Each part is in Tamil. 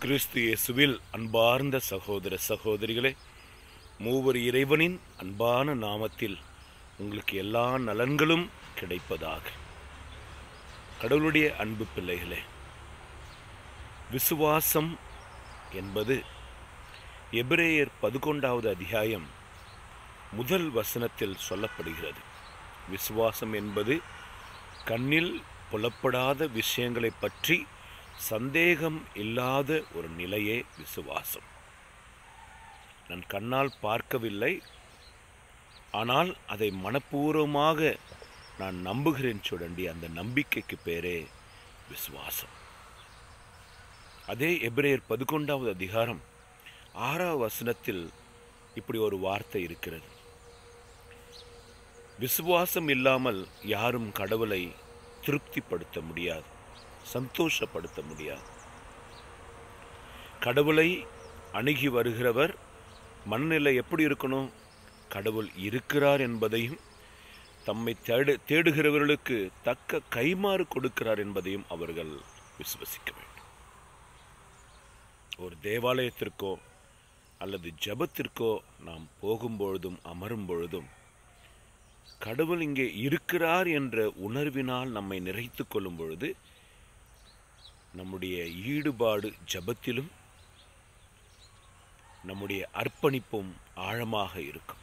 கிறிஸ்து இயேசுவில் அன்பார்ந்த சகோதர சகோதரிகளே மூவர் இறைவனின் அன்பான நாமத்தில் உங்களுக்கு எல்லா நலன்களும் கிடைப்பதாக கடவுளுடைய அன்பு பிள்ளைகளே விசுவாசம் என்பது எபிரேயர் பதினொன்றாவது அத்தியாயம் முதல் வசனத்தில் சொல்லப்படுகிறது விசுவாசம் என்பது கண்ணில் புலப்படாத விஷயங்களை பற்றி சந்தேகம் இல்லாத ஒரு நிலையே விசுவாசம் நான் கண்ணால் பார்க்கவில்லை ஆனால் அதை மனப்பூர்வமாக நான் நம்புகிறேன் சுடண்டி அந்த நம்பிக்கைக்கு பேரே விசுவாசம் அதே எபிரேயர் பதினொன்றாவது அதிகாரம் ஆறாவது வசனத்தில் இப்படி ஒரு வார்த்தை இருக்கிறது விசுவாசம் இல்லாமல் யாரும் கடவுளை திருப்திப்படுத்த முடியாது சந்தோஷப்படுத்த முடியாது கடவுளை அணுகி வருகிறவர் மனநிலை எப்படி இருக்கணும் கடவுள் இருக்கிறார் என்பதையும் தம்மை தேடு தேடுகிறவர்களுக்கு தக்க கைமாறு கொடுக்கிறார் என்பதையும் அவர்கள் விசுவசிக்க வேண்டும் ஒரு தேவாலயத்திற்கோ அல்லது ஜபத்திற்கோ நாம் போகும்பொழுதும் அமரும் பொழுதும் கடவுள் இங்கே இருக்கிறார் என்ற உணர்வினால் நம்மை நிறைத்து கொள்ளும் பொழுது நம்முடைய ஈடுபாடு ஜபத்திலும் நம்முடைய அர்ப்பணிப்பும் ஆழமாக இருக்கும்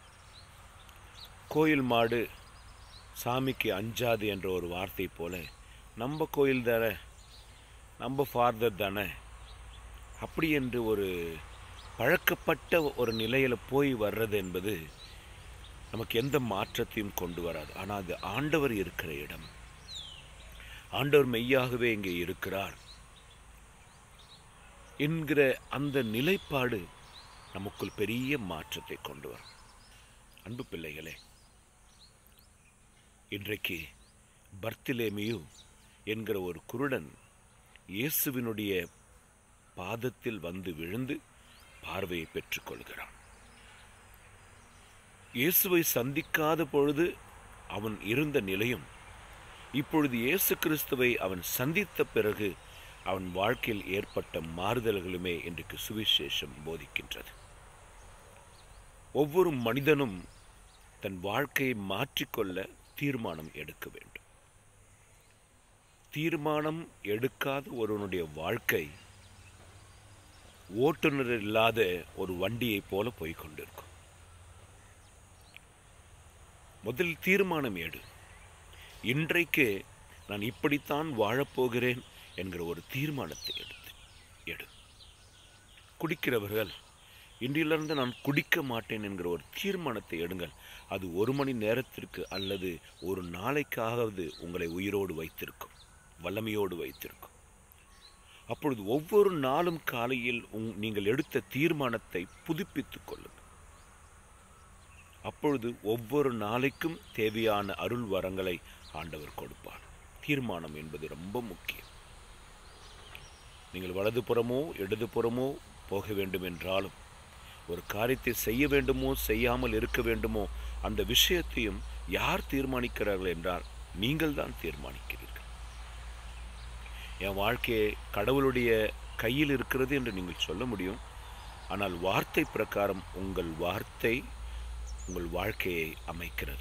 கோயில் மாடு சாமிக்கு அஞ்சாது என்ற ஒரு வார்த்தை போல நம்ம கோயில் தானே நம்ம ஃபாதர் தானே அப்படி என்று ஒரு பழக்கப்பட்ட ஒரு நிலையில் போய் வர்றது என்பது நமக்கு எந்த மாற்றத்தையும் கொண்டு வராது ஆனால் அது ஆண்டவர் இருக்கிற இடம் ஆண்டவர் மெய்யாகவே இங்கே இருக்கிறார் என்கிற அந்த நிலைப்பாடு நமக்குள் பெரிய மாற்றத்தை கொண்டு வரும் அன்பு பிள்ளைகளே இன்றைக்கு பர்த்திலேமியு என்கிற ஒரு குருடன் இயேசுவினுடைய பாதத்தில் வந்து விழுந்து பார்வையை பெற்றுக்கொள்கிறான் இயேசுவை சந்திக்காத பொழுது அவன் இருந்த நிலையும் இப்பொழுது இயேசு கிறிஸ்துவை அவன் சந்தித்த பிறகு அவன் வாழ்க்கையில் ஏற்பட்ட மாறுதல்களுமே இன்றைக்கு சுவிசேஷம் போதிக்கின்றது ஒவ்வொரு மனிதனும் தன் வாழ்க்கையை மாற்றிக்கொள்ள தீர்மானம் எடுக்க வேண்டும் தீர்மானம் எடுக்காத ஒருவனுடைய வாழ்க்கை ஓட்டுநர் இல்லாத ஒரு வண்டியைப் போல போய்கொண்டிருக்கும் முதல் தீர்மானம் எடு இன்றைக்கு நான் இப்படித்தான் வாழப்போகிறேன் என்கிற ஒரு தீர்மானத்தை எடுத்து எடு குடிக்கிறவர்கள் இன்றிலிருந்து நான் குடிக்க மாட்டேன் என்கிற ஒரு தீர்மானத்தை எடுங்கள் அது ஒரு மணி நேரத்திற்கு அல்லது ஒரு நாளைக்காவது உங்களை உயிரோடு வைத்திருக்கும் வல்லமையோடு வைத்திருக்கும் அப்பொழுது ஒவ்வொரு நாளும் காலையில் உங் நீங்கள் எடுத்த தீர்மானத்தை புதுப்பித்துக் கொள்ளுங்கள் அப்பொழுது ஒவ்வொரு நாளைக்கும் தேவையான அருள் வரங்களை ஆண்டவர் கொடுப்பார் தீர்மானம் என்பது ரொம்ப முக்கியம் நீங்கள் வலதுபுறமோ இடதுபுறமோ போக வேண்டும் என்றாலும் ஒரு காரியத்தை செய்ய வேண்டுமோ செய்யாமல் இருக்க வேண்டுமோ அந்த விஷயத்தையும் யார் தீர்மானிக்கிறார்கள் என்றால் நீங்கள் தான் தீர்மானிக்கிறீர்கள் என் வாழ்க்கையை கடவுளுடைய கையில் இருக்கிறது என்று நீங்கள் சொல்ல முடியும் ஆனால் வார்த்தை பிரகாரம் உங்கள் வார்த்தை உங்கள் வாழ்க்கையை அமைக்கிறது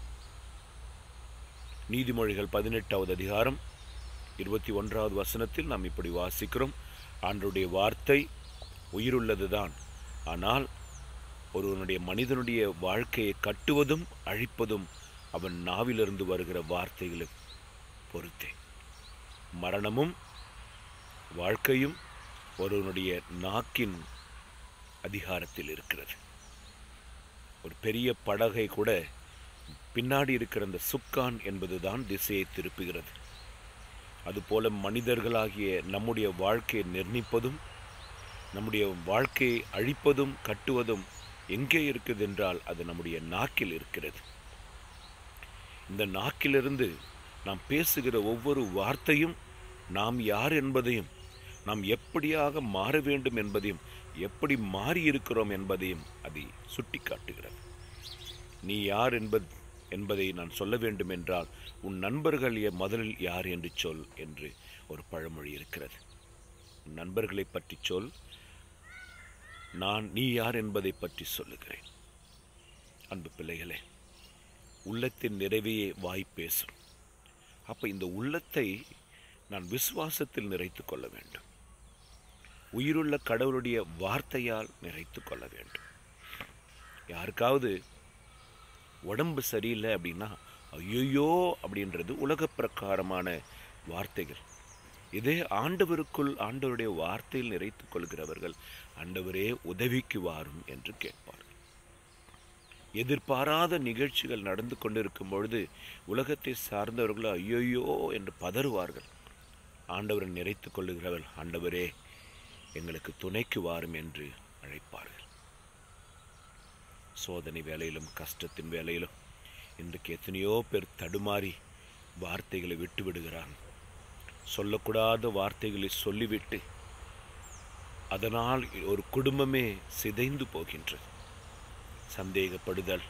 நீதிமொழிகள் பதினெட்டாவது அதிகாரம் இருபத்தி ஒன்றாவது வசனத்தில் நாம் இப்படி வாசிக்கிறோம் ஆண்டுடைய வார்த்தை உயிருள்ளதுதான் ஆனால் ஒருவனுடைய மனிதனுடைய வாழ்க்கையை கட்டுவதும் அழிப்பதும் அவன் நாவிலிருந்து வருகிற வார்த்தைகளை பொறுத்தே மரணமும் வாழ்க்கையும் ஒருவனுடைய நாக்கின் அதிகாரத்தில் இருக்கிறது ஒரு பெரிய படகை கூட பின்னாடி இருக்கிற அந்த சுக்கான் என்பதுதான் திசையை திருப்புகிறது அதுபோல மனிதர்களாகிய நம்முடைய வாழ்க்கையை நிர்ணயிப்பதும் நம்முடைய வாழ்க்கையை அழிப்பதும் கட்டுவதும் எங்கே இருக்குது என்றால் அது நம்முடைய நாக்கில் இருக்கிறது இந்த நாக்கிலிருந்து நாம் பேசுகிற ஒவ்வொரு வார்த்தையும் நாம் யார் என்பதையும் நாம் எப்படியாக மாற வேண்டும் என்பதையும் எப்படி மாறி இருக்கிறோம் என்பதையும் அதை சுட்டி காட்டுகிறது நீ யார் என்பது என்பதை நான் சொல்ல வேண்டும் என்றால் உன் நண்பர்கள் எ- முதலில் யார் என்று சொல் என்று ஒரு பழமொழி இருக்கிறது உன் நண்பர்களை பற்றி சொல் நான் நீ யார் என்பதை பற்றி சொல்லுகிறேன் அன்பு பிள்ளைகளே உள்ளத்தின் நிறைவையே வாய் பேசும் அப்ப இந்த உள்ளத்தை நான் விசுவாசத்தில் நிறைத்துக் கொள்ள வேண்டும் உயிருள்ள கடவுளுடைய வார்த்தையால் நிறைத்துக் கொள்ள வேண்டும் யாருக்காவது உடம்பு சரியில்லை அப்படின்னா ஐயோ அப்படின்றது உலக பிரகாரமான வார்த்தைகள் இதே ஆண்டவருக்குள் ஆண்டவருடைய வார்த்தையில் நிறைத்துக் கொள்கிறவர்கள் ஆண்டவரே உதவிக்கு வாரும் என்று கேட்பார்கள் எதிர்பாராத நிகழ்ச்சிகள் நடந்து கொண்டிருக்கும் பொழுது உலகத்தை சார்ந்தவர்கள் ஐயோயோ என்று பதறுவார்கள் ஆண்டவரை நிறைத்துக் கொள்ளுகிறவர்கள் ஆண்டவரே எங்களுக்கு துணைக்கு வாரும் என்று அழைப்பார்கள் சோதனை வேலையிலும் கஷ்டத்தின் வேலையிலும் இன்றைக்கு எத்தனையோ பேர் தடுமாறி வார்த்தைகளை விட்டு விடுகிறாங்க சொல்லக்கூடாத வார்த்தைகளை சொல்லிவிட்டு அதனால் ஒரு குடும்பமே சிதைந்து போகின்றது சந்தேகப்படுதல்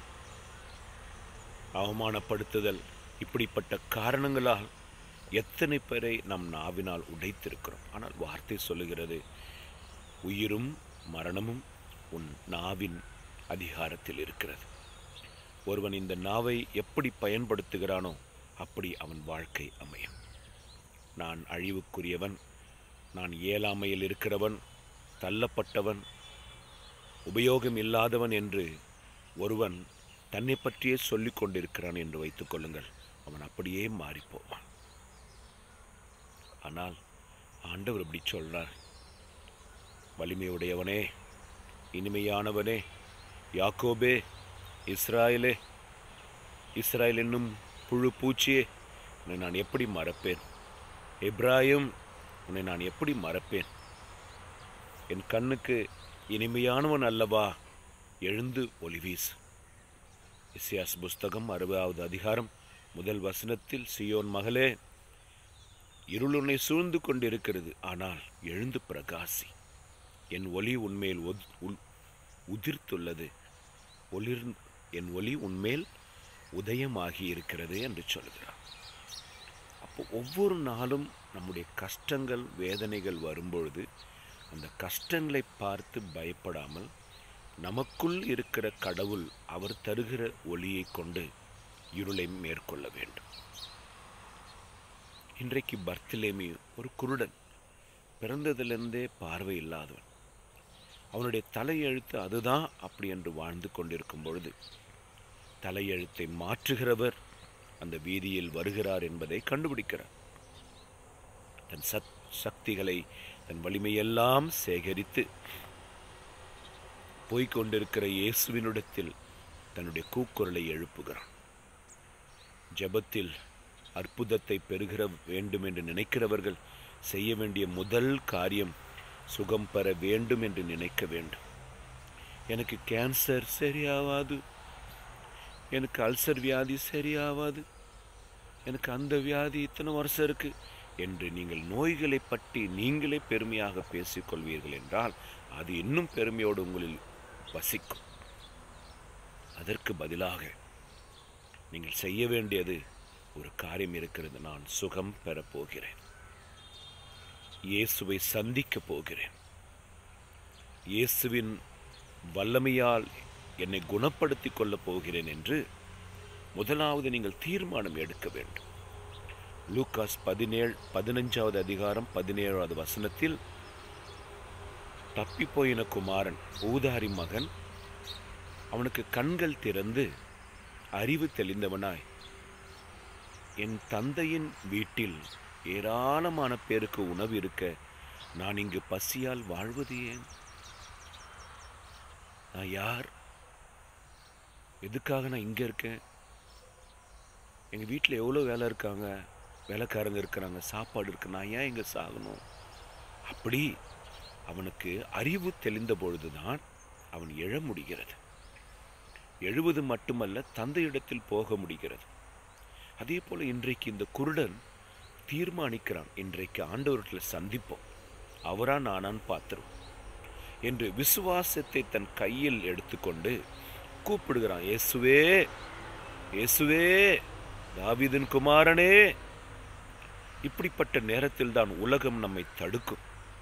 அவமானப்படுத்துதல் இப்படிப்பட்ட காரணங்களால் எத்தனை பேரை நம் நாவினால் உடைத்திருக்கிறோம் ஆனால் வார்த்தை சொல்லுகிறது உயிரும் மரணமும் உன் நாவின் அதிகாரத்தில் இருக்கிறது ஒருவன் இந்த நாவை எப்படி பயன்படுத்துகிறானோ அப்படி அவன் வாழ்க்கை அமையும் நான் அழிவுக்குரியவன் நான் இயலாமையில் இருக்கிறவன் தள்ளப்பட்டவன் உபயோகம் இல்லாதவன் என்று ஒருவன் தன்னை பற்றியே சொல்லிக் கொண்டிருக்கிறான் என்று வைத்துக் கொள்ளுங்கள் அவன் அப்படியே மாறிப்போவான் ஆனால் ஆண்டவர் இப்படி சொல்றார் வலிமையுடையவனே இனிமையானவனே யாக்கோபே இஸ்ராயலே இஸ்ராயல் என்னும் புழு பூச்சியே உன்னை நான் எப்படி மறப்பேன் எப்ராயும் உன்னை நான் எப்படி மறப்பேன் என் கண்ணுக்கு இனிமையானவன் அல்லவா எழுந்து ஒளிவீஸ் இசியாஸ் புஸ்தகம் அறுபதாவது அதிகாரம் முதல் வசனத்தில் சியோன் மகளே இருள் உன்னை சூழ்ந்து கொண்டிருக்கிறது ஆனால் எழுந்து பிரகாசி என் ஒளி உன்மேல் ஒத்- உள்- உதிர்த்துள்ளது ஒளிர் என் ஒளி உன்மேல் உதயமாகி இருக்கிறது என்று சொல்கிறார் அப்போ ஒவ்வொரு நாளும் நம்முடைய கஷ்டங்கள் வேதனைகள் வரும்பொழுது அந்த கஷ்டங்களை பார்த்து பயப்படாமல் நமக்குள் இருக்கிற கடவுள் அவர் தருகிற ஒளியை கொண்டு இருளை மேற்கொள்ள வேண்டும் இன்றைக்கு பர்த்திலேமி ஒரு குருடன் பிறந்ததிலிருந்தே பார்வை இல்லாதவன் அவனுடைய தலையெழுத்து அதுதான் அப்படி என்று வாழ்ந்து கொண்டிருக்கும் பொழுது தலையெழுத்தை மாற்றுகிறவர் அந்த வீதியில் வருகிறார் என்பதை கண்டுபிடிக்கிறார் தன் சத் சக்திகளை தன் வலிமையெல்லாம் சேகரித்து போய்க் கொண்டிருக்கிற இயேசுவினிடத்தில் தன்னுடைய கூக்குரலை எழுப்புகிறான் ஜெபத்தில் அற்புதத்தை பெறுகிற வேண்டும் என்று நினைக்கிறவர்கள் செய்ய வேண்டிய முதல் காரியம் சுகம் பெற வேண்டும் என்று நினைக்க வேண்டும் எனக்கு கேன்சர் சரியாவாது எனக்கு அல்சர் வியாதி சரியாவாது எனக்கு அந்த வியாதி இத்தனை வருஷம் இருக்கு என்று நீங்கள் நோய்களை பற்றி நீங்களே பெருமையாக பேசிக்கொள்வீர்கள் என்றால் அது இன்னும் பெருமையோடு உங்களில் வசிக்கும் அதற்கு பதிலாக நீங்கள் செய்ய வேண்டியது ஒரு காரியம் இருக்கிறது நான் சுகம் பெறப் போகிறேன் இயேசுவை சந்திக்கப் போகிறேன் இயேசுவின் வல்லமையால் என்னை குணப்படுத்திக் கொள்ளப் போகிறேன் என்று முதலாவது நீங்கள் தீர்மானம் எடுக்க வேண்டும் லூக்காஸ் பதினேழு பதினஞ்சாவது அதிகாரம் பதினேழாவது வசனத்தில் தப்பிப்போயின குமாரன் ஊதாரி மகன் அவனுக்கு கண்கள் திறந்து அறிவு தெளிந்தவனாய் என் தந்தையின் வீட்டில் ஏராளமான பேருக்கு உணவு இருக்க நான் இங்கு பசியால் வாழ்வது ஏன் நான் யார் எதுக்காக நான் இங்கே இருக்கேன் எங்கள் வீட்டில் எவ்வளோ வேலை இருக்காங்க வேலைக்காரங்க இருக்கிறாங்க சாப்பாடு இருக்கு நான் ஏன் இங்கே சாகணும் அப்படி அவனுக்கு அறிவு தெளிந்த பொழுதுதான் அவன் எழ முடிகிறது எழுவது மட்டுமல்ல தந்தையிடத்தில் போக முடிகிறது அதே போல இன்றைக்கு இந்த குருடன் தீர்மானிக்கிறான் இன்றைக்கு ஆண்டவர்களை சந்திப்போம் அவரா நானான் பார்த்துரும் என்று விசுவாசத்தை தன் கையில் எடுத்துக்கொண்டு கூப்பிடுகிறான் இயேசுவே இயேசுவே தாவீதின் குமாரனே இப்படிப்பட்ட நேரத்தில் தான் உலகம் நம்மை தடுக்கும்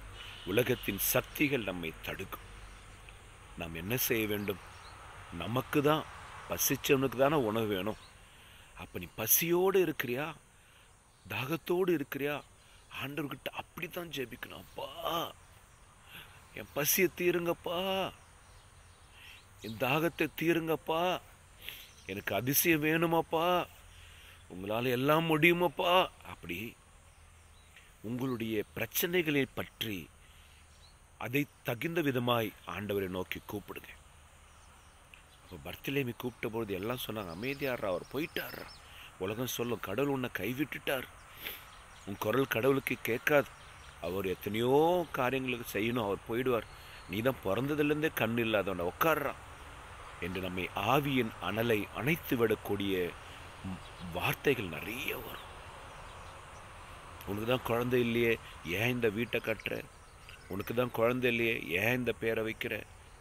உலகத்தின் சக்திகள் நம்மை தடுக்கும் நாம் என்ன செய்ய வேண்டும் நமக்கு தான் பசிச்சவனுக்கு தானே உணவு வேணும் அப்போ நீ பசியோடு இருக்கிறியா தாகத்தோடு இருக்கிறியா ஆண்டவர்கிட்ட அப்படி தான் ஜெபிக்கணும் அப்பா என் பசியை தீருங்கப்பா என் தாகத்தை தீருங்கப்பா எனக்கு அதிசயம் வேணுமாப்பா உங்களால் எல்லாம் முடியுமாப்பா அப்படி உங்களுடைய பிரச்சனைகளை பற்றி அதை தகுந்த விதமாய் ஆண்டவரை நோக்கி கூப்பிடுங்க அப்போ பர்த்திலேமி கூப்பிட்ட பொழுது எல்லாம் சொன்னாங்க அமைதியாடுறா அவர் போயிட்டாரா உலகம் சொல்லும் கடவுள் உன்னை கைவிட்டுட்டார் உன் குரல் கடவுளுக்கு கேட்காது அவர் எத்தனையோ காரியங்களுக்கு செய்யணும் அவர் போயிடுவார் நீ தான் பிறந்ததுலேருந்தே கண் இல்லாதவனை உட்கார்றான் என்று நம்மை ஆவியின் அனலை அணைத்து விடக்கூடிய ம், வார்த்தைகள் நிறைய வரும் உனக்கு தான் குழந்தை இல்லையே ஏன் இந்த வீட்டை கட்டுற உனக்கு தான் குழந்தை இல்லையே ஏன் இந்த பேரை வைக்கிற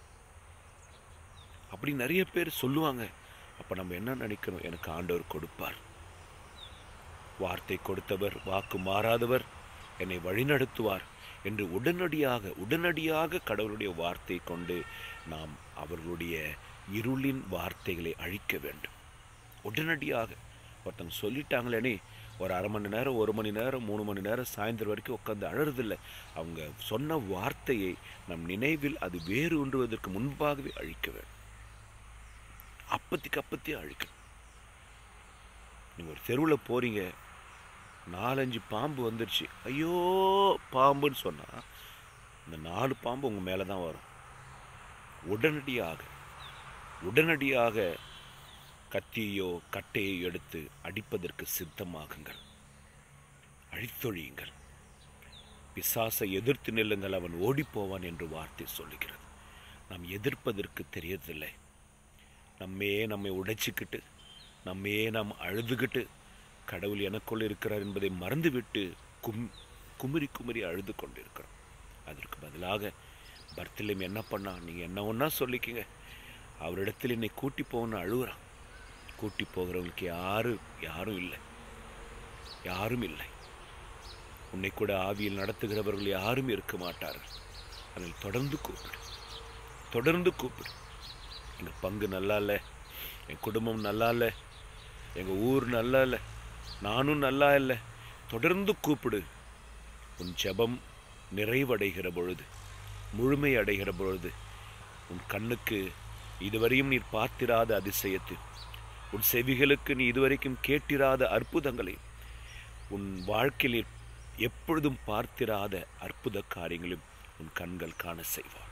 அப்படி நிறைய பேர் சொல்லுவாங்க அப்போ நம்ம என்ன நினைக்கணும் எனக்கு ஆண்டவர் கொடுப்பார் வார்த்தை கொடுத்தவர் வாக்கு மாறாதவர் என்னை வழிநடத்துவார் என்று உடனடியாக உடனடியாக கடவுளுடைய வார்த்தை கொண்டு நாம் அவர்களுடைய இருளின் வார்த்தைகளை அழிக்க வேண்டும் உடனடியாக ஒருத்தங்க சொல்லிட்டாங்களேனே ஒரு அரை மணி நேரம் ஒரு மணி நேரம் மூணு மணி நேரம் சாயந்தரம் வரைக்கும் உட்காந்து அழறதில்லை அவங்க சொன்ன வார்த்தையை நம் நினைவில் அது வேறு ஒன்றுவதற்கு முன்பாகவே அழிக்க வேண்டும் அப்பத்திக்கு அப்பத்தியே அழிக்கணும் நீங்கள் ஒரு தெருவில் போறீங்க நாலஞ்சு பாம்பு வந்துருச்சு ஐயோ பாம்புன்னு சொன்னால் இந்த நாலு பாம்பு உங்கள் மேலே தான் வரும் உடனடியாக உடனடியாக கத்தியோ கட்டையோ எடுத்து அடிப்பதற்கு சித்தமாகுங்கள் அழித்தொழியுங்கள் பிசாசை எதிர்த்து நில்லுங்கள் அவன் ஓடிப்போவான் என்று வார்த்தை சொல்லுகிறது நாம் எதிர்ப்பதற்கு தெரியறதில்லை நம்மையே நம்மை உடைச்சிக்கிட்டு நம்மையே நாம் அழுதுகிட்டு கடவுள் எனக்குள் இருக்கிறார் என்பதை மறந்துவிட்டு கும் குமுறி குமுறி அழுது கொண்டிருக்கிறோம் அதற்கு பதிலாக பர்த்திலும் என்ன பண்ணா நீங்கள் என்ன ஒன்றா சொல்லிக்கிங்க அவரிடத்தில் என்னை கூட்டி போகணும்னு அழுகுறான் கூட்டி போகிறவங்களுக்கு யாரும் யாரும் இல்லை யாரும் இல்லை உன்னை கூட ஆவியில் நடத்துகிறவர்கள் யாரும் இருக்க மாட்டார்கள் அதில் தொடர்ந்து கூப்பிடு தொடர்ந்து கூப்பிடு எங்கள் பங்கு நல்லா இல்லை என் குடும்பம் நல்லா இல்லை எங்கள் ஊர் நல்லா இல்லை நானும் நல்லா இல்லை தொடர்ந்து கூப்பிடு உன் ஜெபம் நிறைவடைகிற பொழுது முழுமை அடைகிற பொழுது உன் கண்ணுக்கு இதுவரையும் நீர் பார்த்திராத அதிசயத்தை உன் செவிகளுக்கு நீ இதுவரைக்கும் கேட்டிராத அற்புதங்களை உன் வாழ்க்கையில் நீர் எப்பொழுதும் பார்த்திராத அற்புத காரியங்களையும் உன் கண்கள் காண செய்வார்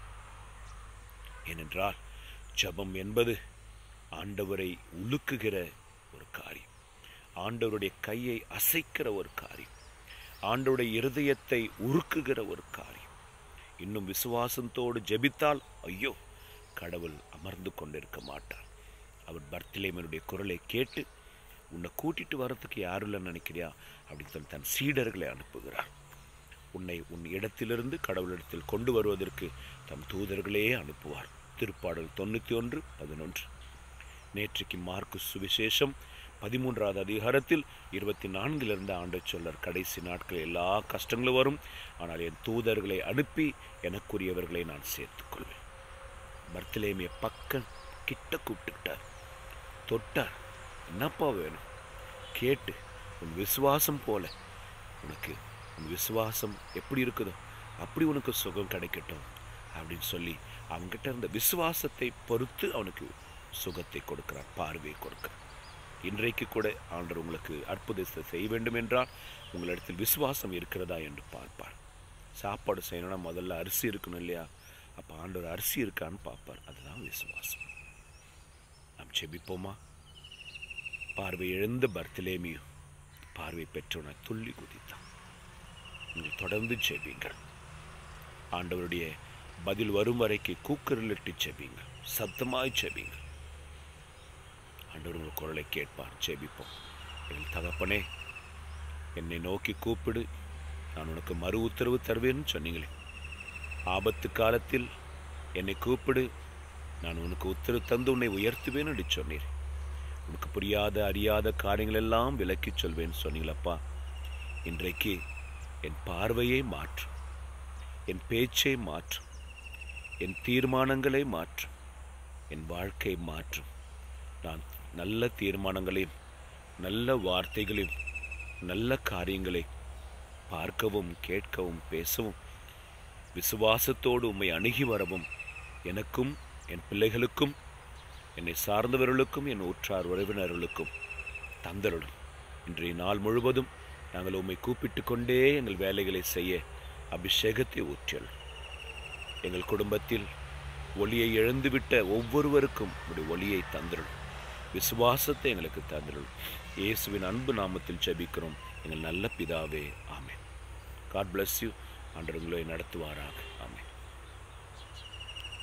ஏனென்றால் ஜெபம் என்பது ஆண்டவரை உலுக்குகிற ஒரு காரியம் ஆண்டவருடைய கையை அசைக்கிற ஒரு காரியம் ஆண்டவருடைய இருதயத்தை உருக்குகிற ஒரு காரியம் இன்னும் விசுவாசத்தோடு ஜெபித்தால் ஐயோ கடவுள் அமர்ந்து கொண்டிருக்க மாட்டார் அவர் பர்த்திலேமனுடைய குரலை கேட்டு உன்னை கூட்டிட்டு வரத்துக்கு யாரும் இல்லைன்னு நினைக்கிறியா அப்படின்னு சொல்லி தன் சீடர்களை அனுப்புகிறார் உன்னை உன் இடத்திலிருந்து கடவுளிடத்தில் கொண்டு வருவதற்கு தம் தூதர்களே அனுப்புவார் திருப்பாடல் தொண்ணூற்றி ஒன்று பதினொன்று நேற்றைக்கு மார்க்கு சுவிசேஷம் பதிமூன்றாவது அதிகாரத்தில் இருபத்தி நான்கிலிருந்து ஆண்டு சொல்லர் கடைசி நாட்கள் எல்லா கஷ்டங்களும் வரும் ஆனால் என் தூதர்களை அனுப்பி எனக்குரியவர்களை நான் சேர்த்துக்கொள்வேன் பர்த்திலேமிய பக்கம் கிட்ட கூப்பிட்டுக்கிட்டார் தொட்டார் என்னப்பா வேணும் கேட்டு உன் விசுவாசம் போல உனக்கு உன் விசுவாசம் எப்படி இருக்குதோ அப்படி உனக்கு சுகம் கிடைக்கட்டும் அப்படின்னு சொல்லி அவன்கிட்ட இருந்த விசுவாசத்தை பொறுத்து அவனுக்கு சுகத்தை கொடுக்கிறார் பார்வையை கொடுக்கிறார் இன்றைக்கு கூட ஆண்டவர் உங்களுக்கு அற்புதத்தை செய்ய வேண்டும் என்றால் உங்களிடத்தில் விசுவாசம் இருக்கிறதா என்று பார்ப்பார் சாப்பாடு செய்யணும்னா முதல்ல அரிசி இருக்கணும் இல்லையா அப்போ ஆண்டவர் அரிசி இருக்கான்னு பார்ப்பார் அதுதான் விசுவாசம் நாம் செபிப்போமா பார்வை எழுந்த பர்த்திலேமியும் பார்வை பெற்றவனை துள்ளி குதித்தான் நீங்கள் தொடர்ந்து செபிங்கள் ஆண்டவருடைய பதில் வரும் வரைக்கு கூக்குரலிட்டு செபிங்க சத்தமாய் செபிங்க ஆண்டவர் உங்கள் குரலை கேட்பார் செபிப்போம் என் தகப்பனே என்னை நோக்கி கூப்பிடு நான் உனக்கு மறு உத்தரவு தருவேன்னு சொன்னீங்களே ஆபத்து காலத்தில் என்னை கூப்பிடு நான் உனக்கு உத்தரவு தந்து உன்னை உயர்த்துவேன் என்று சொன்னீர் உனக்கு புரியாத அறியாத காரியங்கள் எல்லாம் விலக்கிச் சொல்வேன்னு சொன்னீங்களப்பா இன்றைக்கு என் பார்வையை மாற்று என் பேச்சை மாற்றும் என் தீர்மானங்களை மாற்றும் என் வாழ்க்கை மாற்றும் நான் நல்ல தீர்மானங்களையும் நல்ல வார்த்தைகளையும் நல்ல காரியங்களை பார்க்கவும் கேட்கவும் பேசவும் விசுவாசத்தோடு உம்மை அணுகி வரவும் எனக்கும் என் பிள்ளைகளுக்கும் என்னை சார்ந்தவர்களுக்கும் என் உற்றார் உறவினர்களுக்கும் தந்தருடும் இன்றைய நாள் முழுவதும் நாங்கள் உம்மை கூப்பிட்டு கொண்டே எங்கள் வேலைகளை செய்ய அபிஷேகத்தை ஊற்றல் எங்கள் குடும்பத்தில் ஒளியை இழந்துவிட்ட ஒவ்வொருவருக்கும் ஒரு ஒளியை தந்திருள் விசுவாசத்தை எங்களுக்கு தந்திருள் இயேசுவின் அன்பு நாமத்தில் ஜெபிக்கிறோம் எங்கள் நல்ல பிதாவே ஆமென் காட் bless யூ ஆண்டவர் உங்களை நடத்துவாராக